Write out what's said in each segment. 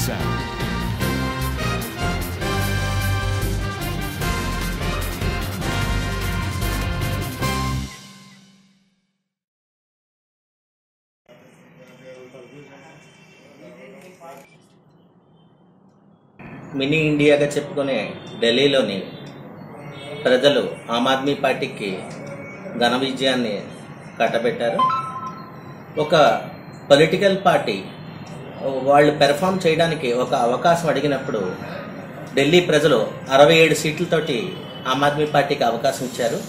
Sound. Mini ఇండియాగా చెప్పుకునే ఢిల్లీలోని ప్రజలు ఆమ్ ఆద్మీ పార్టీకి ఘన విజయాన్ని కట్టబెట్టారు ఒక పొలిటికల్ పార్టీ వాళ్ళు పెర్ఫామ్ చేయడానికి ఒక అవకాశం అడిగినప్పుడు ఢిల్లీ ప్రజలు అరవై ఏడు సీట్లతోటి ఆమ్ ఆద్మీ పార్టీకి అవకాశం ఇచ్చారు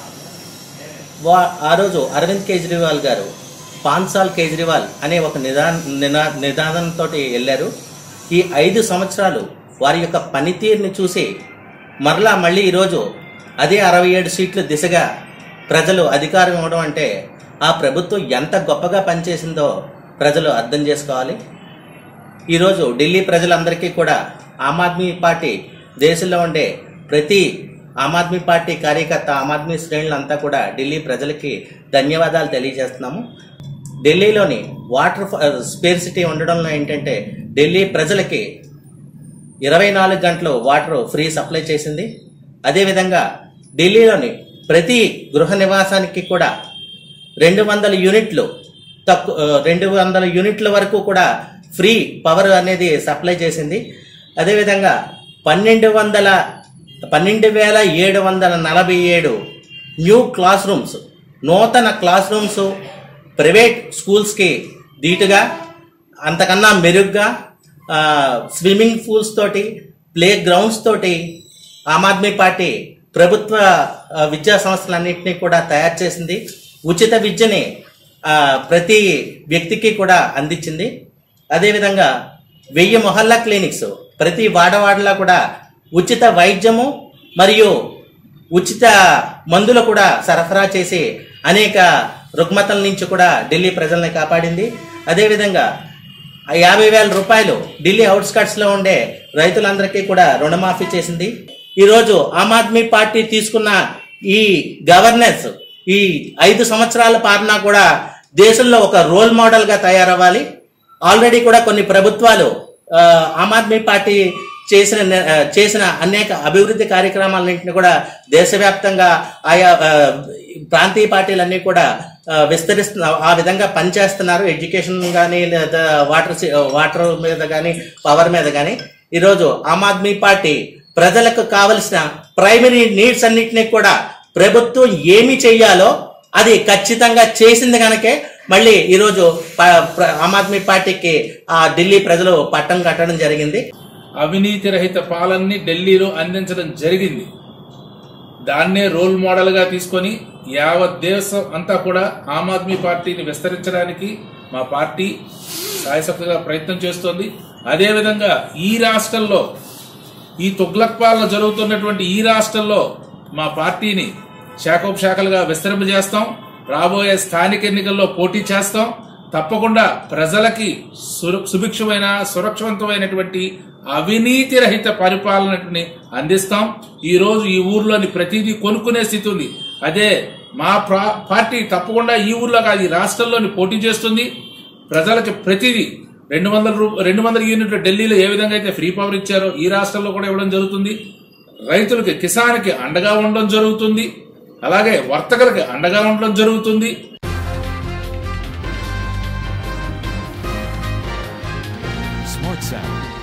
వా ఆ రోజు అరవింద్ కేజ్రీవాల్ గారు పాన్సాల్ కేజ్రీవాల్ అనే ఒక నిదాన నినా నిదానంతో వెళ్ళారు ఈ ఐదు సంవత్సరాలు వారి యొక్క పనితీరుని చూసి మరలా మళ్ళీ ఈరోజు అదే అరవై ఏడు సీట్ల దిశగా ప్రజలు అధికారం ఇవ్వడం అంటే ఆ ప్రభుత్వం ఎంత గొప్పగా పనిచేసిందో ప్రజలు అర్థం చేసుకోవాలి ఈరోజు ఢిల్లీ ప్రజలందరికీ కూడా ఆమ్ ఆద్మీ పార్టీ దేశంలో ఉండే ప్రతి ఆమ్ ఆద్మీ పార్టీ కార్యకర్త ఆమ్ ఆద్మీ శ్రేణులంతా కూడా ఢిల్లీ ప్రజలకి ధన్యవాదాలు తెలియజేస్తున్నాము ఢిల్లీలోని వాటర్ స్పేర్సిటీ ఉండడంలో ఏంటంటే ఢిల్లీ ప్రజలకి ఇరవై నాలుగు గంటలు వాటర్ ఫ్రీ సప్లై చేసింది అదేవిధంగా ఢిల్లీలోని ప్రతి గృహ నివాసానికి కూడా రెండు వందల యూనిట్లు తక్కువ రెండు వందల యూనిట్ల వరకు కూడా ఫ్రీ పవర్ అనేది సప్లై చేసింది అదేవిధంగా పన్నెండు వందల పన్నెండు వేల ఏడు వందల నలభై ఏడు న్యూ క్లాస్ రూమ్స్ నూతన క్లాస్ రూమ్స్ ప్రైవేట్ స్కూల్స్కి ధీటుగా అంతకన్నా మెరుగ్గా ఆ, స్విమ్మింగ్ పూల్స్ తోటి ప్లే గ్రౌండ్స్ తోటి ఆమ్ ఆద్మీ పార్టీ ప్రభుత్వ ఆ, విద్యా సంస్థలన్నింటినీ కూడా తయారు చేసింది ఉచిత విద్యని ఆ, ప్రతి వ్యక్తికి కూడా అందించింది అదేవిధంగా వెయ్యి మొహల్లా క్లినిక్స్ ప్రతి వాడవాడలా కూడా ఉచిత వైద్యము మరియు ఉచిత మందులు కూడా సరఫరా చేసి అనేక రుగ్మతల నుంచి కూడా ఢిల్లీ ప్రజల్ని కాపాడింది అదేవిధంగా ఆ యాభై వేల రూపాయలు ఢిల్లీ అవుట్స్కట్స్ లో ఉండే రైతులందరికీ కూడా రుణమాఫీ చేసింది ఈరోజు ఆమ్ ఆద్మీ పార్టీ తీసుకున్న ఈ గవర్నెన్స్ ఈ ఐదు సంవత్సరాల పాలన కూడా దేశంలో ఒక రోల్ మోడల్ గా తయారవ్వాలి ఆల్రెడీ కూడా కొన్ని ప్రభుత్వాలు ఆ, ఆమ్ ఆద్మీ పార్టీ చేసిన ని- ఆ, చేసిన అనేక అభివృద్ధి కార్యక్రమాలన్నింటినీ కూడా దేశవ్యాప్తంగా ఆయా ఆ, ప్రాంతీయ పార్టీలన్నీ కూడా ఆ, విస్తరిస్తున్న ఆ విధంగా పనిచేస్తున్నారు ఎడ్యుకేషన్ కానీ లేదా వాటర్ సి- వాటర్ మీద కానీ పవర్ మీద కానీ ఈరోజు ఆమ్ ఆద్మీ పార్టీ ప్రజలకు కావలసిన ప్రైమరీ నీడ్స్ అన్నింటినీ కూడా ప్రభుత్వం ఏమి చెయ్యాలో అది ఖచ్చితంగా చేసింది కనుకే మళ్ళీ ఈరోజు ప- ప్ర- ఆమ్ ఆద్మీ పార్టీకి ఆ ఢిల్లీ ప్రజలు పట్టం కట్టడం జరిగింది అవినీతి రహిత పాలనని ఢిల్లీలో అందించడం జరిగింది దాన్నే రోల్ మోడల్ గా తీసుకొని యావత్ దేశం అంతా కూడా ఆమ్ ఆద్మీ పార్టీని విస్తరించడానికి మా పార్టీ సాయశక్తిగా ప్రయత్నం చేస్తోంది అదేవిధంగా ఈ రాష్ట్రంలో ఈ తుగ్లక్ పాలన జరుగుతున్నటువంటి ఈ రాష్ట్రంలో మా పార్టీని శాఖోపశాఖలుగా విస్తరింపజేస్తాం రాబోయే స్థానిక ఎన్నికల్లో పోటీ చేస్తాం తప్పకుండా ప్రజలకి సుర- సుభిక్షమైన సురక్షితమైనటువంటి అవినీతి రహిత పరిపాలనని అందిస్తాం ఈ రోజు ఈ ఊర్లోని ప్రతిదీ కొనుక్కునే స్థితి ఉంది అదే మా ప్రా- పార్టీ తప్పకుండా ఈ ఊర్లో కాదు ఈ రాష్ట్రంలోని పోటీ చేస్తుంది ప్రజలకు ప్రతిదీ రెండు వందల రూ రెండు వందల యూనిట్లు ఢిల్లీలో ఏ విధంగా అయితే ఫ్రీ పవర్ ఇచ్చారో ఈ రాష్ట్రంలో కూడా ఇవ్వడం జరుగుతుంది రైతులకి కిసాన్కి అండగా ఉండడం జరుగుతుంది అలాగే వర్తకులకి అండగా ఉండడం జరుగుతుంది Smart Sound.